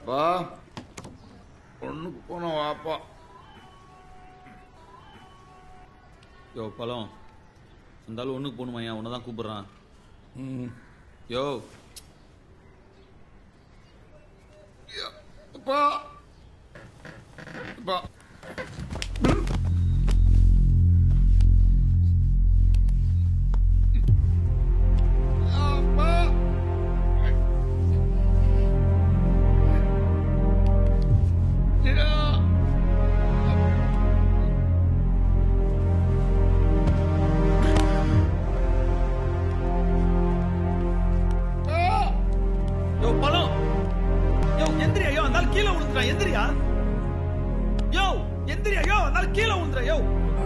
அப்பா ஒண்ணுக்கு போனோம் வாப்பா யோ பழம் அந்த ஆளு ஒன்றுக்கு போகணுமா ஏன் உன்னை தான் கூப்பிட்றான் யோ அப்பா அப்பா அப்பா Yeah. யோ பழம் யோ எந்திரியா யோ அந்த ஆளு கீழே விழுந்துடா எந்திரியா யோ எந்திரியா யோ அந்த ஆளு கீழே விழுந்துடா யோ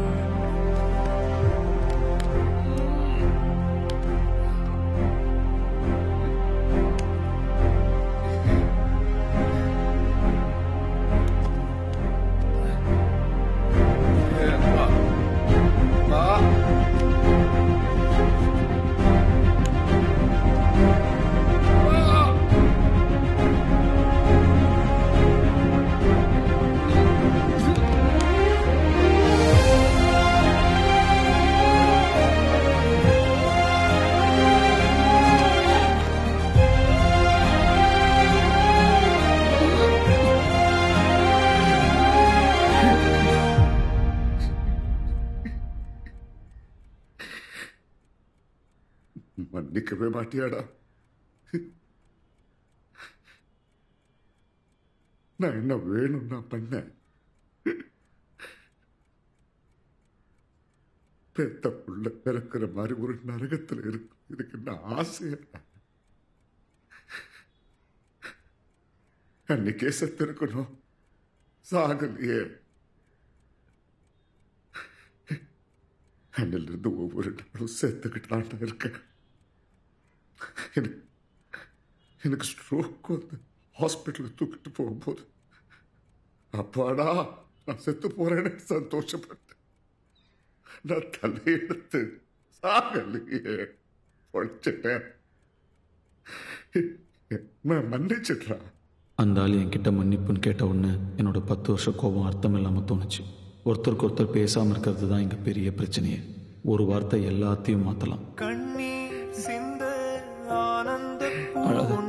மன்னிக்கவே மாட்டியாடா நான் என்ன வேணும் நான் பண்ணேன் பெத்த புள்ள பிறக்கிற மாதிரி ஒரு நரகத்துல இருக்கு இதுக்கு என்ன ஆசையா அன்னைக்கே செத்திருக்கணும் சாகலையே அன்னிலிருந்து ஒவ்வொரு நாளும் செத்துக்கிட்டு இருக்கேன் எனக்கு எனக்கு ஸ்ட்ரோக் வந்து ஹாஸ்பிட்டலுக்கு தூக்கிட்டு போகும்போது அப்பாடா நான் செத்து போறேன்னு சந்தோஷப்பட்டேன் நான் தலையெடுத்து சாகலையே பொழைச்சிட்டேன் நான் மன்னிச்சிடுறேன் அந்த ஆள் என்கிட்ட மன்னிப்புன்னு கேட்ட உடனே என்னோட பத்து வருஷ கோபம் அர்த்தம் இல்லாமல் தோணுச்சு ஒருத்தருக்கு ஒருத்தர் பேசாமல் இருக்கிறது தான் இங்கே பெரிய பிரச்சனையே ஒரு வார்த்தை எல்லாத்தையும் மாற்றலாம் கண்ணீர் சிந்த ஆனந்த அழாத